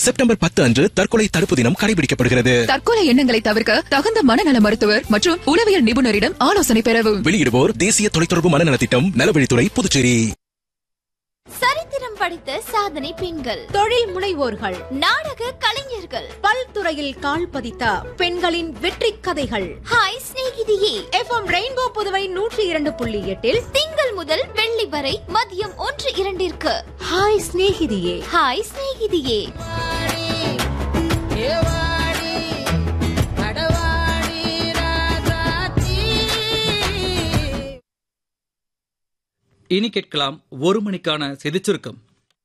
September பத்து அன்று தற்கொலை தடுப்பு தினம் கடைபிடிக்கப்படுகிறது தற்கொலை எண்ணங்களை தவிர்க்க தகுந்த மனநல மருத்துவர் மற்றும் உளவியல் நிபுணரிடம் ஆலோசனை பெறவும் வெளியிடுவோர் தேசிய தொலைத்தொடர்பு மனநலத் திட்டம் நலவழித்துறை புதுச்சேரி சரித்திரம் படைத்த சாதனை பெண்கள் தொழில் முனைவோர்கள் நாடக கலைஞர்கள் பல்துறையில் கால் பதித்த பெண்களின் வெற்றி கதைகள் ஹாய் சிநேகிதியே எஃப்எம் ரெயின்போ புதுவை நூற்றி இரண்டு புள்ளி எட்டில் திங்கள் முதல் வெள்ளி வரை மதியம் ஒன்று இரண்டிற்கு ஹாய் சிநேகிதியே ஹாய் சிநேகிதியே இனி கேட்கலாம் ஒரு மணிக்கான செய்திச் சுருக்கம்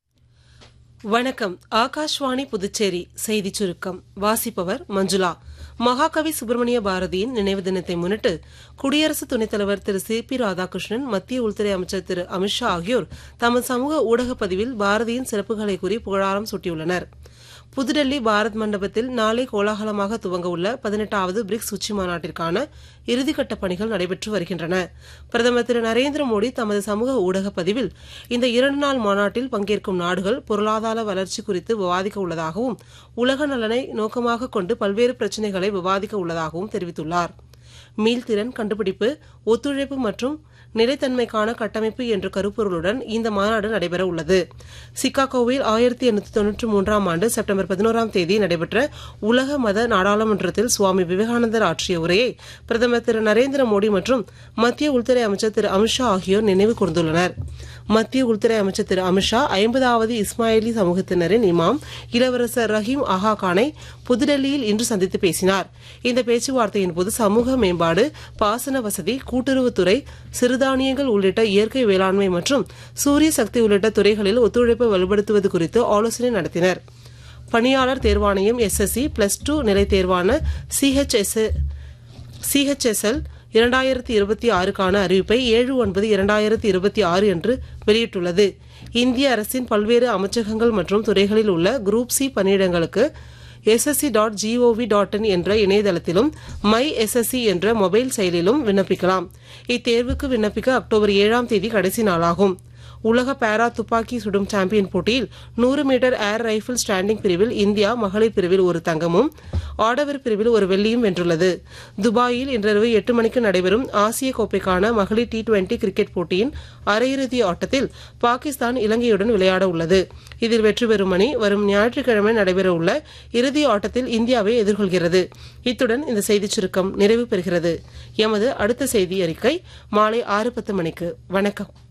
வணக்கம் ஆகாஷ்வாணி புதுச்சேரி செய்திச் சுருக்கம் வாசிப்பவர் மஞ்சுளா மகாகவி சுப்பிரமணிய பாரதியின் நினைவு தினத்தை முன்னிட்டு குடியரசு துணைத் தலைவர் திரு சி பி ராதாகிருஷ்ணன் மத்திய உள்துறை அமைச்சர் திரு அமித்ஷா ஆகியோர் தமது சமூக ஊடகப் பதிவில் பாரதியின் சிறப்புகளை கூறி புகழாரம் சூட்டியுள்ளனர் புதுடெல்லி பாரத் மண்டபத்தில் நாளை கோலாகலமாக துவங்க உள்ள பதினெட்டாவது பிரிக்ஸ் உச்சி மாநாட்டிற்கான இறுதிக்கட்ட பணிகள் நடைபெற்று வருகின்றன பிரதமர் திரு நரேந்திர மோடி தமது சமூக ஊடக பதிவில் இந்த இரண்டு நாள் மாநாட்டில் பங்கேற்கும் நாடுகள் பொருளாதார வளர்ச்சி குறித்து விவாதிக்க உள்ளதாகவும் உலக நலனை நோக்கமாக கொண்டு பல்வேறு பிரச்சினைகளை விவாதிக்க உள்ளதாகவும் தெரிவித்துள்ளார் மீள்திறன் கண்டுபிடிப்பு ஒத்துழைப்பு மற்றும் நிலைத்தன்மைக்கான கட்டமைப்பு என்ற கருப்பொருளுடன் இந்த மாநாடு நடைபெற உள்ளது சிகாகோவில் ஆயிரத்தி எண்ணூத்தி தொன்னூற்றி மூன்றாம் ஆண்டு செப்டம்பர் பதினோராம் தேதி நடைபெற்ற உலக மத நாடாளுமன்றத்தில் சுவாமி விவேகானந்தர் ஆற்றிய உரையை பிரதமர் திரு நரேந்திர மோடி மற்றும் மத்திய உள்துறை அமைச்சர் திரு அமித்ஷா ஆகியோர் நினைவு கூர்ந்துள்ளனர் மத்திய உள்துறை அமைச்சர் திரு அமித்ஷா ஐம்பதாவது இஸ்மாயிலி சமூகத்தினரின் இமாம் இளவரசர் ரஹீம் ஆஹா கானை புதுடெல்லியில் இன்று சந்தித்து பேசினார் இந்த பேச்சுவார்த்தையின் போது சமூக மேம்பாடு பாசன வசதி கூட்டுறவுத்துறை சிறுதானியங்கள் உள்ளிட்ட இயற்கை வேளாண்மை மற்றும் சூரிய சக்தி உள்ளிட்ட துறைகளில் ஒத்துழைப்பை வலுப்படுத்துவது குறித்து ஆலோசனை நடத்தினர் பணியாளர் தேர்வாணையம் எஸ்எஸ்சி பிளஸ் டூ நிலை தேர்வான சிஹெச்எஸ் சிஹெச்எஸ்எல் இரண்டாயிரத்தி இருபத்தி ஆறுக்கான அறிவிப்பை ஏழு ஒன்பது இரண்டாயிரத்தி இருபத்தி ஆறு என்று வெளியிட்டுள்ளது இந்திய அரசின் பல்வேறு அமைச்சகங்கள் மற்றும் துறைகளில் உள்ள குரூப் சி பணியிடங்களுக்கு SSC dot gov dot in என்ற இணையதளத்திலும் மை எஸ்எஸ்சி என்ற மொபைல் செயலிலும் விண்ணப்பிக்கலாம் இத்தேர்வுக்கு விண்ணப்பிக்க அக்டோபர் ஏழாம் தேதி கடைசி நாளாகும் உலக பாரா துப்பாக்கி சுடும் சாம்பியன் போட்டியில் நூறு மீட்டர் ஏர் ரைபிள் ஸ்டாண்டிங் பிரிவில் இந்தியா மகளிர் பிரிவில் ஒரு தங்கமும் ஆடவர் பிரிவில் ஒரு வெள்ளியும் வென்றுள்ளது துபாயில் இன்றிரவு எட்டு மணிக்கு நடைபெறும் ஆசிய கோப்பைக்கான மகளிர் டி டுவெண்டி கிரிக்கெட் போட்டியின் அரையிறுதி ஆட்டத்தில் பாகிஸ்தான் இலங்கையுடன் விளையாட உள்ளது இதில் வெற்றி பெறும் அணி வரும் ஞாயிற்றுக்கிழமை நடைபெறவுள்ள இறுதி ஆட்டத்தில் இந்தியாவை எதிர்கொள்கிறது இத்துடன் இந்த செய்திச் சுருக்கம் நிறைவு பெறுகிறது எமது அடுத்த செய்தி அறிக்கை மாலை ஆறு பத்து மணிக்கு வணக்கம்